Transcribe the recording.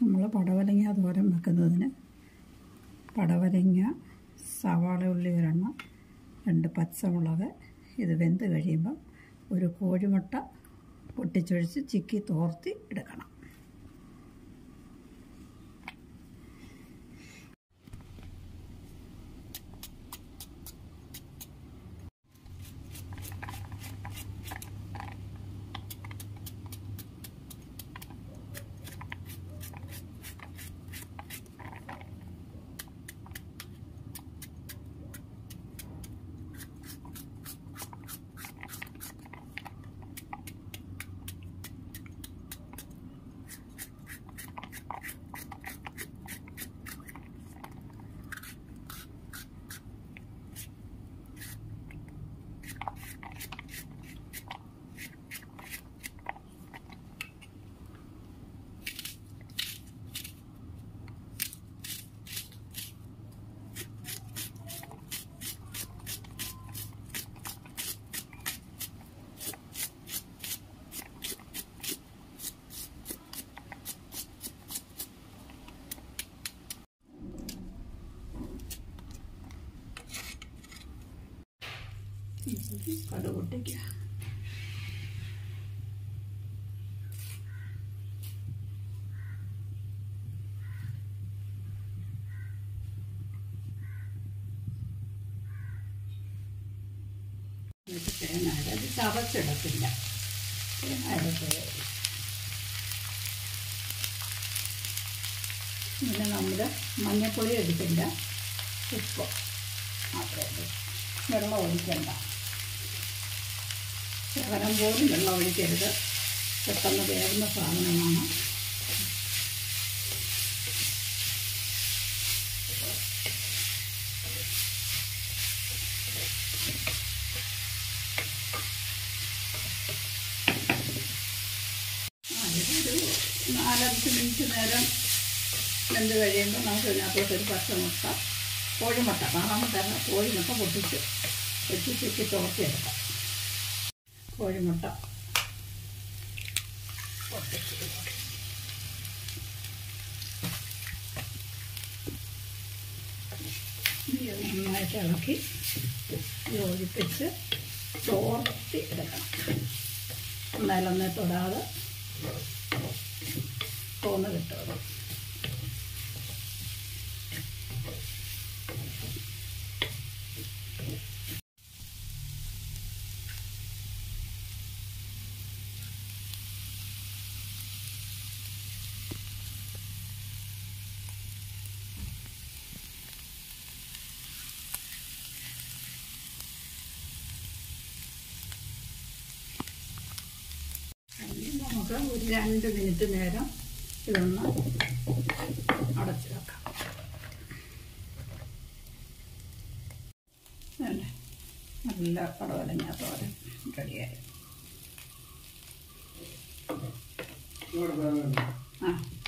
നമ്മൾ പടവലങ്ങ തോരൻ വെക്കുന്നതിന് പടവലങ്ങ സവാള ഉള്ളി ഒരെണ്ണം രണ്ട് പച്ചമുളക് ഇത് വെന്ത് കഴിയുമ്പം ഒരു കോഴിമുട്ട പൊട്ടിച്ചൊഴിച്ച് ചിക്കി തോർത്തി എടുക്കണം കടുക് പൊട്ടിക്കുക എന്നിട്ട് തേങ്ങ അത് ചതച്ചിടത്തില്ല തേങ്ങ എടുത്ത് പിന്നെ നമ്മൾ മഞ്ഞൾപ്പൊടി എടുക്കില്ല ഉപ്പ് മാത്രമേ ഉള്ളൂ വെള്ളം ഒഴിക്കണ്ട ശകലം പോലും വെള്ളം ഒഴിക്കരുത് പെട്ടെന്ന് വേകുന്ന സാധനമാണ് ആ, ഇതൊരു നാലഞ്ച് മിനിറ്റ് നേരം വെന്ത് കഴിയുമ്പോൾ നമുക്ക് ഇതിനകത്തോട്ട് ഒരു പച്ചമുട്ട കോഴിമുട്ട കാണാൻ തന്നെ കോഴിമുട്ട പൊട്ടിച്ച് വെച്ച് ചുറ്റി തുറത്തിയെടുക്കാം കോഴിമുട്ട പൊട്ടിച്ച് ഇത് നന്നായിട്ട് ഇളക്കി യോജിപ്പിച്ച് തോർത്തി എടുക്കണം എന്നാലൊന്ന് തൊടാതെ തോന്ന് കിട്ടുള്ളൂ ഇനി നമുക്ക് ഒരു രണ്ട് മിനിറ്റ് നേരം ഇതൊന്ന് അടച്ചു വെക്കാം അല്ലേ നല്ല പടവലങ്ങ തോരൻ റെഡിയായി ആ